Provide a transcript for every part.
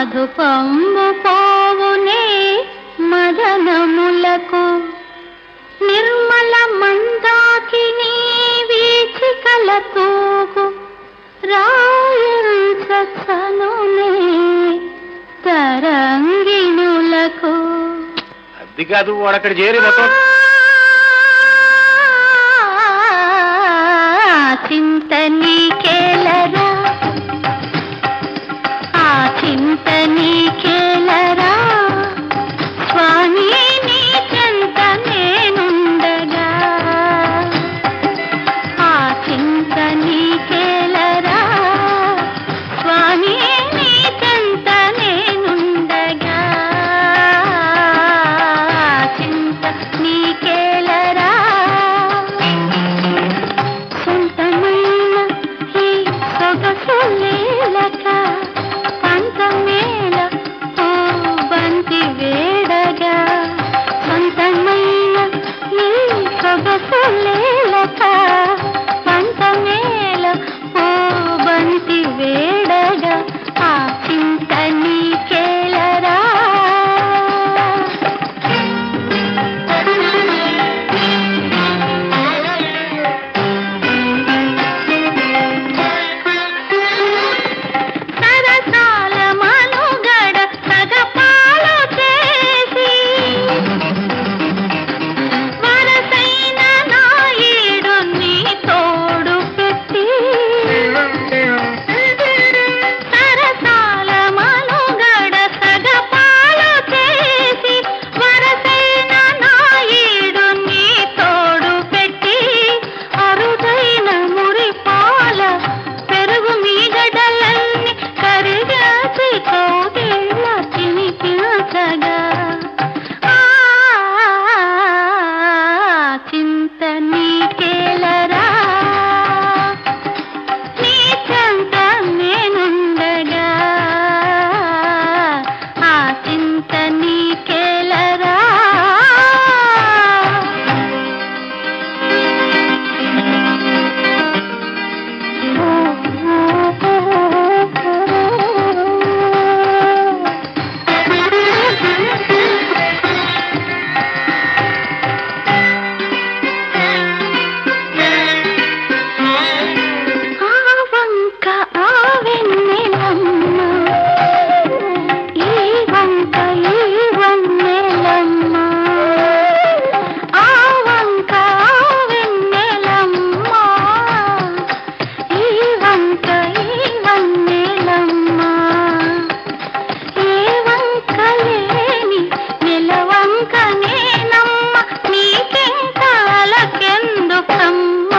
మధుపంబు పోవునే మదనములకు నిర్మల మందాకిని వీచికల తూగు రాయసనునే తరంగిణులకు అది కాదు వాడు అక్కడ చేరి మొత్తం చింత నీకేలరా ఆ చింత నీకేలరా స్వామి నీ చెంత నేనుండగా ఆ చింత నీకేలరా స్వామి నీ చెంత నేనుండగా ఆ చింత నీకేలరా సొంతమైన ఈ సొగసు లేలక పంతమేల ఓ బంతి వేడగా సొంతమైన ఈ సొగసు లేలక పంతమేల ఓ బంతి వేడగా ఆ చింత నీకేలరా సరసాల మనుగడ సగపాలు చేసి వరసైన నాయుడు నీ తోడు పెట్టి సరసాల మనుగడ సగపాలు చేసి వరసైన నాయుడు నీ తోడు పెట్టి అరుదైన మురిపాల పెరుగు మీగడలన్నీ కరిగాచి కౌగిళ్ళ తినిపించగా ఆ చింత నీకేలరా నీ చెంత నేనుండగా ఆ చింత నీకేలరా ఆ వంక ఆ వెన్నెలమ్మ ఈ వంక ఈ వన్నెలమ్మ ఆ వంక ఆ వెన్నెలమ్మ ఈ వంక ఈ వన్నెలమ్మ ఏ వంక లేని నెలవంక నేనమ్మ నీకెంకాలకెందుకమ్మా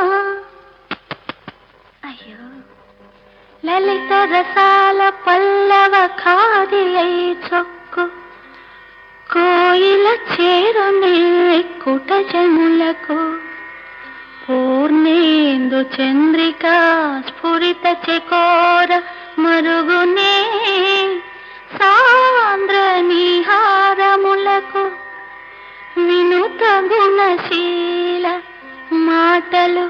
అయ్యో లలిత రసాల పల్లవ ఖాదిలై చొక్కు కోయిల చేరునే కుట జనులకు పూర్ణేందు చంద్రిక స్ఫురిత చకోర మరుగునే సాంద్ర నిహారములకు వినుత గుణశీల మాటలు